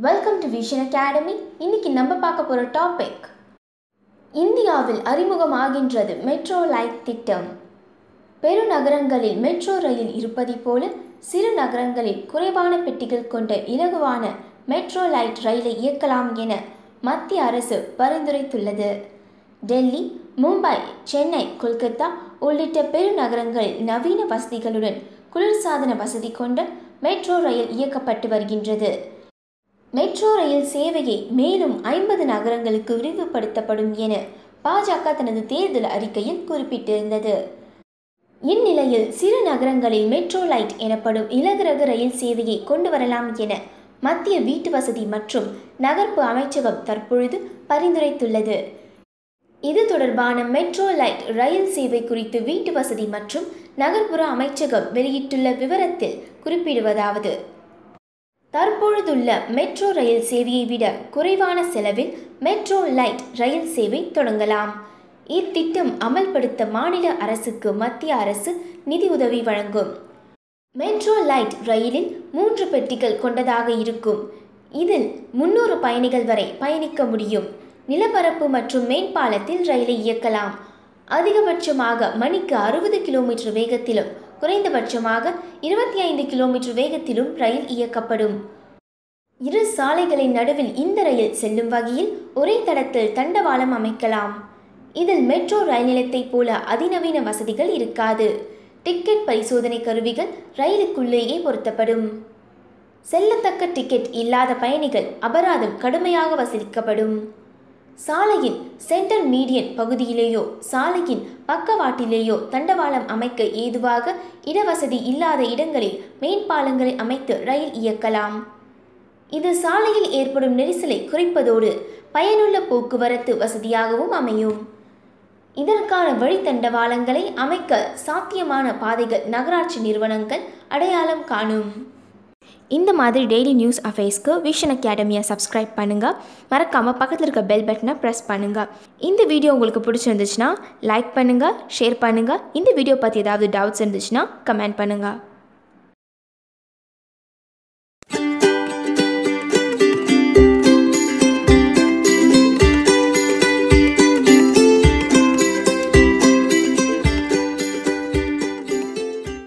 welcome to vision academy இன்னைக்கு நம்ம பார்க்க போகிற டாபிக் இந்தியாவில் அறிமுகமாகின்றது மெட்ரோ லைட் திட்டம் பெருநகரங்களில் மெட்ரோ ரயில் இருப்பதைப் போல சிறு நகரங்களில் குறைவான பெட்டிகள் கொண்ட இலகுவான மெட்ரோ லைட் ரயிலை இயக்கலாம் என மத்திய அரசு பரிந்துரைத்துள்ளது டெல்லி மும்பை சென்னை கொல்கத்தா உள்ளிட்ட பெருநகரங்களில் நவீன வசதிகளுடன் குளிர்சாதன வசதி கொண்ட மெட்ரோ ரயில் இயக்கப்பட்டு வருகின்றது மெட்ரோ ரயில் சேவையை மேலும் ஐம்பது நகரங்களுக்கு விரிவுபடுத்தப்படும் என பாஜக தனது தேர்தல் அறிக்கையில் குறிப்பிட்டிருந்தது இந்நிலையில் சிறு நகரங்களில் மெட்ரோ லைட் எனப்படும் இலகுரக ரயில் சேவையை கொண்டு வரலாம் என மத்திய வீட்டு வசதி மற்றும் நகர்ப்பு அமைச்சகம் தற்பொழுது பரிந்துரைத்துள்ளது இது தொடர்பான மெட்ரோ லைட் ரயில் சேவை குறித்து வீட்டு வசதி மற்றும் நகர்ப்புற அமைச்சகம் வெளியிட்டுள்ள விவரத்தில் குறிப்பிடுவதாவது தற்பொழுதுள்ள மெட்ரோ ரயில் சேவையை விட குறைவான செலவில் மெட்ரோ லைட் ரயில் சேவை தொடங்கலாம் இத்திட்டம் அமல்படுத்த மாநில அரசுக்கு மத்திய அரசு நிதி உதவி வழங்கும் மெட்ரோ லைட் ரயிலில் மூன்று பெட்டிகள் கொண்டதாக இருக்கும் இதில் முன்னூறு பயணிகள் வரை பயணிக்க முடியும் நிலப்பரப்பு மற்றும் மேம்பாலத்தில் ரயிலை இயக்கலாம் அதிகபட்சமாக மணிக்கு அறுபது கிலோமீட்டர் வேகத்திலும் குறைந்தபட்சமாக இருபத்தி ஐந்து கிலோமீட்டர் வேகத்திலும் ரயில் இயக்கப்படும் இரு சாலைகளின் நடுவில் இந்த ரயில் செல்லும் வகையில் ஒரே தடத்தில் தண்டவாளம் அமைக்கலாம் இதில் மெட்ரோ ரயில் நிலையத்தைப் போல அதிநவீன வசதிகள் இருக்காது டிக்கெட் பரிசோதனை கருவிகள் ரயிலுக்குள்ளேயே பொருத்தப்படும் செல்லத்தக்க டிக்கெட் இல்லாத பயணிகள் அபராதம் கடுமையாக வசூலிக்கப்படும் சாலையின் சென்டர் மீடியன் பகுதியிலேயோ சாலையின் பக்கவாட்டிலேயோ தண்டவாளம் அமைக்க ஏதுவாக இடவசதி இல்லாத இடங்களில் மேம்பாலங்களை அமைத்து ரயில் இயக்கலாம் இது சாலையில் ஏற்படும் நெரிசலை குறைப்பதோடு பயனுள்ள போக்குவரத்து வசதியாகவும் அமையும் இதற்கான வழித்தண்டவாளங்களை அமைக்க சாத்தியமான பாதைகள் நகராட்சி நிறுவனங்கள் அடையாளம் காணும் இந்த மாதிரி டெய்லி நியூஸ் அஃபேர்ஸ்க்கு விஷன் அகாடமியை சப்ஸ்கிரைப் பண்ணுங்கள் மறக்காமல் பக்கத்தில் இருக்க பெல் பட்டனை ப்ரெஸ் பண்ணுங்கள் இந்த வீடியோ உங்களுக்கு பிடிச்சிருந்துச்சுன்னா லைக் பண்ணுங்கள் ஷேர் பண்ணுங்கள் இந்த வீடியோ பற்றி ஏதாவது டவுட்ஸ் இருந்துச்சுன்னா கமெண்ட் பண்ணுங்கள்